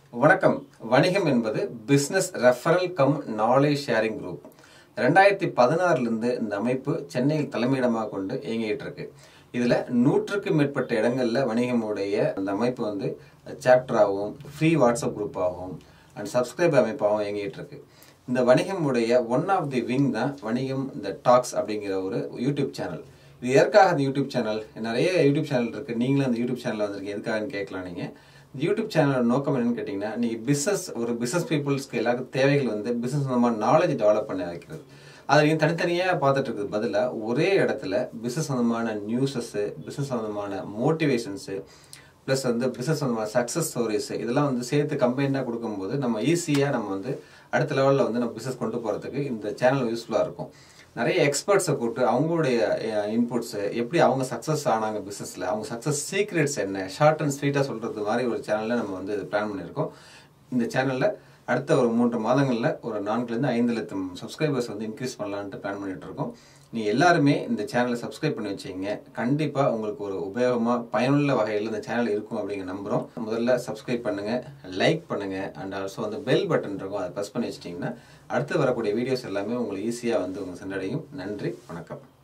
வணக்கம் வணிகம் என்பது business referral cum knowledge sharing group ரெண்டாயிரத்தி பதினாறுலேருந்து இந்த அமைப்பு சென்னையில் தலைமையிடமாக கொண்டு இயங்கிட்டு இருக்கு இதில் நூற்றுக்கும் மேற்பட்ட இடங்களில் வணிகமுடைய அந்த அமைப்பு வந்து சாப்டராகவும் ஃப்ரீ வாட்ஸ்அப் குரூப்பாகவும் அண்ட் சப்ஸ்கிரைப் அமைப்பாகவும் இயங்கிட்டு இருக்கு இந்த வணிகமுடைய ஒன் ஆஃப் தி விங் தான் வணிகம் இந்த டாக்ஸ் அப்படிங்கிற ஒரு யூடியூப் சேனல் இது எதற்காக அந்த யூடியூப் சேனல் நிறைய யூடியூப் சேனல் இருக்கு நீங்களும் அந்த யூடியூப் சேனல் வந்திருக்கீங்க எதுக்காகன்னு கேட்கலாம் நீங்க இந்த யூடியூப் சேனலோட நோக்கம் என்னன்னு கேட்டிங்கன்னா நீங்க பிசினஸ் ஒரு பிசினஸ் பீப்புள்ஸ்க்கு எல்லாருக்கும் தேவைகள் வந்து பிசினஸ் சம்பந்தமான நாலேஜ் டெவலப் பண்ண வைக்கிறது அதை நீங்கள் தனித்தனியாக பார்த்துட்டு இருக்கிறது பதிலாக ஒரே இடத்துல பிசினஸ் சம்பந்தமான நியூஸஸ்ஸு பிசினஸ் சம்பந்தமான மோட்டிவேஷன்ஸு ப்ளஸ் வந்து பிசினஸ் சம்பந்தமான சக்ஸஸ் ஸ்டோரிஸ் இதெல்லாம் வந்து சேர்த்து கம்பைண்டாக கொடுக்கும்போது நம்ம ஈஸியாக நம்ம வந்து அடுத்த லெவலில் வந்து நம்ம பிசினஸ் கொண்டு போகிறதுக்கு இந்த சேனல் யூஸ்ஃபுல்லாக இருக்கும் நிறைய எக்ஸ்பர்ட்ஸை கூப்பிட்டு அவங்களுடைய இன்புட்ஸு எப்படி அவங்க சக்ஸஸ் ஆனாங்க பிஸ்னஸில் அவங்க சக்ஸஸ் சீக்ரெட்ஸ் என்ன ஷார்ட் அண்ட் ஸ்வீட்டாக சொல்கிறது மாதிரி ஒரு சேனலில் நம்ம வந்து பிளான் பண்ணியிருக்கோம் இந்த சேனலில் அடுத்த ஒரு மூன்று மாதங்களில் ஒரு நான்குலேருந்து ஐந்து லட்சம் சப்ஸ்கிரைபர்ஸ் வந்து இன்க்ரீஸ் பண்ணலான்ட்டு பிளான் பண்ணிட்டு இருக்கோம் நீ எல்லாருமே இந்த சேனலை சப்ஸ்கிரைப் பண்ணி வச்சிங்க கண்டிப்பாக உங்களுக்கு ஒரு உபயோகமாக பயனுள்ள வகையில் இந்த சேனல் இருக்கும் அப்படிங்கிற நம்புகிறோம் முதல்ல சப்ஸ்கிரைப் பண்ணுங்கள் லைக் பண்ணுங்கள் அண்ட் ஆல்சோ அந்த பெல் பட்டன் இருக்கும் அதை ப்ரெஸ் பண்ணி வச்சிட்டிங்கன்னா அடுத்து வரக்கூடிய வீடியோஸ் எல்லாமே உங்களுக்கு ஈஸியாக வந்து உங்களுக்கு சென்றடையும் நன்றி வணக்கம்